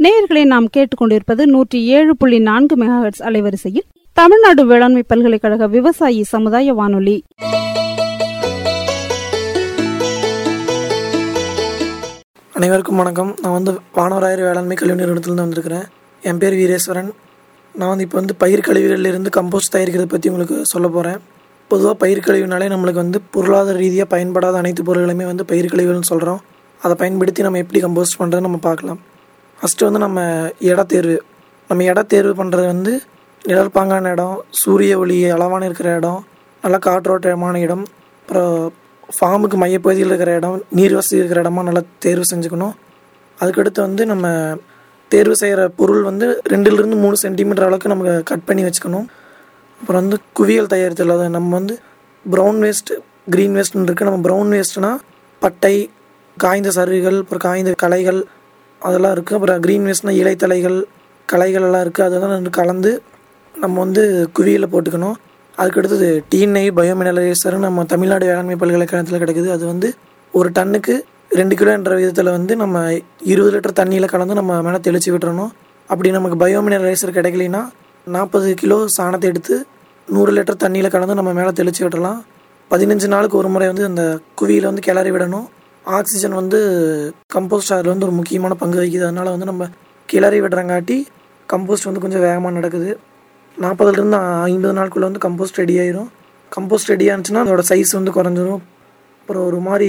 நேயர்களை நாம் கேட்டுக்கொண்டிருப்பது நூற்றி ஏழு புள்ளி நான்கு மெகாஹெட்ஸ் அலைவரிசையில் தமிழ்நாடு வேளாண்மை பல்கலைக்கழக விவசாயி சமுதாய வானொலி அனைவருக்கும் வணக்கம் நான் வந்து வானவராயர் வேளாண்மை கல்வி நிறுவனத்திலேருந்து வந்திருக்கிறேன் என் பேர் வீரேஸ்வரன் நான் வந்து இப்போ வந்து பயிர் கழிவுகளிலிருந்து கம்போஸ்ட் தயாரிக்கிறத பற்றி உங்களுக்கு சொல்ல போகிறேன் பொதுவாக பயிர் கழிவுனாலே நம்மளுக்கு வந்து பொருளாதார ரீதியாக பயன்படாத அனைத்து பொருட்களுமே வந்து பயிர் கழிவுகள்னு சொல்கிறோம் அதை பயன்படுத்தி நம்ம எப்படி கம்போஸ்ட் பண்ணுறது நம்ம பார்க்கலாம் ஃபஸ்ட்டு வந்து நம்ம இடத்தேர்வு நம்ம இடத்தேர்வு பண்ணுறது வந்து நிழற்பாங்கான இடம் சூரிய ஒளி அளவான இருக்கிற இடம் நல்லா காற்றோட்டமான இடம் அப்புறம் ஃபார்முக்கு மையப்பகுதியில் இருக்கிற இடம் நீர் வசதி இருக்கிற இடமா நல்லா தேர்வு செஞ்சுக்கணும் அதுக்கடுத்து வந்து நம்ம தேர்வு செய்கிற பொருள் வந்து ரெண்டுலேருந்து மூணு சென்டிமீட்டர் அளவுக்கு நம்ம கட் பண்ணி வச்சுக்கணும் அப்புறம் வந்து குவியல் தயாரித்தல் அது நம்ம வந்து ப்ரௌன் வேஸ்ட் க்ரீன் வேஸ்ட்னு இருக்குது நம்ம ப்ரௌன் வேஸ்ட்னா பட்டை காய்ந்த சருகுகள் அப்புறம் காய்ந்த களைகள் அதெல்லாம் இருக்குது அப்புறம் க்ரீன் வேஸ்ட்னா இலைத்தலைகள் களைகள் எல்லாம் இருக்குது அதெல்லாம் வந்து கலந்து நம்ம வந்து குவியலில் போட்டுக்கணும் அதுக்கடுத்தது டிஎன்ஐ பயோமினலைசர் நம்ம தமிழ்நாடு வேளாண்மை பல்கலைக்கழகத்தில் கிடைக்குது அது வந்து ஒரு டன்னுக்கு ரெண்டு கிலோ என்ற விதத்தில் வந்து நம்ம இருபது லிட்டர் தண்ணியில் கலந்து நம்ம மேலே தெளித்து விட்டுறணும் அப்படி நமக்கு பயோமினலைசர் கிடைக்கலைன்னா நாற்பது கிலோ சாணத்தை எடுத்து நூறு லிட்டர் தண்ணியில் கலந்து நம்ம மேலே தெளித்து விட்டுறலாம் பதினஞ்சு நாளுக்கு ஒரு முறை வந்து அந்த குவியில் வந்து கிளறி விடணும் ஆக்சிஜன் வந்து கம்போஸ்ட் அதில் வந்து ஒரு முக்கியமான பங்கு வகிக்குது அதனால் வந்து நம்ம கிளறி விடுறங்காட்டி கம்போஸ்ட் வந்து கொஞ்சம் வேகமாக நடக்குது நாற்பதுலேருந்து ஐம்பது நாளுக்குள்ளே வந்து கம்போஸ்ட் ரெடி ஆயிரும் கம்போஸ்ட் ரெடி ஆனிச்சுன்னா அதோட சைஸ் வந்து குறைஞ்சிரும் அப்புறம் ஒரு மாதிரி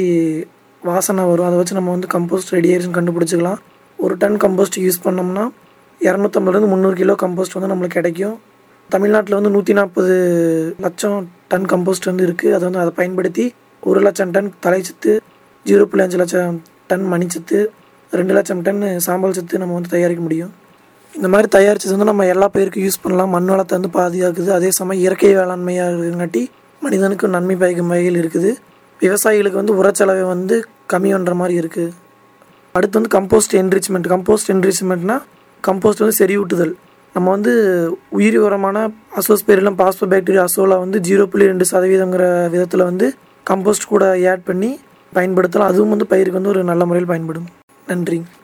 வாசனை வரும் அதை வச்சு நம்ம வந்து கம்போஸ்ட் ரெடி ஆயிருச்சுன்னு கண்டுபிடிச்சிக்கலாம் ஒரு டன் கம்போஸ்ட் யூஸ் பண்ணோம்னா இரநூத்தம்பதுலேருந்து முந்நூறு கிலோ கம்போஸ்ட் வந்து நம்மளுக்கு கிடைக்கும் தமிழ்நாட்டில் வந்து நூற்றி நாற்பது லட்சம் டன் கம்போஸ்ட் வந்து இருக்குது அதை வந்து அதை பயன்படுத்தி ஒரு லட்சம் டன் தலைச்சத்து ஜீரோ புள்ளி அஞ்சு லட்சம் டன் மணிச்சத்து ரெண்டு லட்சம் டன் சாம்பல் சத்து நம்ம வந்து தயாரிக்க முடியும் இந்த மாதிரி தயாரிச்சது வந்து நம்ம எல்லா பயிருக்கும் யூஸ் பண்ணலாம் மண் வளத்தை வந்து பாதுகாக்குது அதே சமயம் இயற்கை வேளாண்மையாக இருக்கிறங்காட்டி மனிதனுக்கு நன்மை பயக்கும் வகையில் இருக்குது விவசாயிகளுக்கு வந்து உரச்செலவை வந்து கம்மி பண்ணுற மாதிரி இருக்குது அடுத்து வந்து கம்போஸ்ட் என்ரிச்மெண்ட் கம்போஸ்ட் என்ரிச்மெண்ட்னா கம்போஸ்ட் வந்து செறிவூட்டுதல் நம்ம வந்து உயிரி உரமான அசோஸ்பெரிலம் பாஸ்போ பாக்டீரியா அசோலா வந்து ஜீரோ புள்ளி ரெண்டு சதவீதங்கிற விதத்தில் வந்து கம்போஸ்ட் கூட ஆட் பண்ணி பயன்படுத்தலாம் அதுவும் வந்து பயிருக்கு வந்து ஒரு நல்ல முறையில் பயன்படும் நன்றி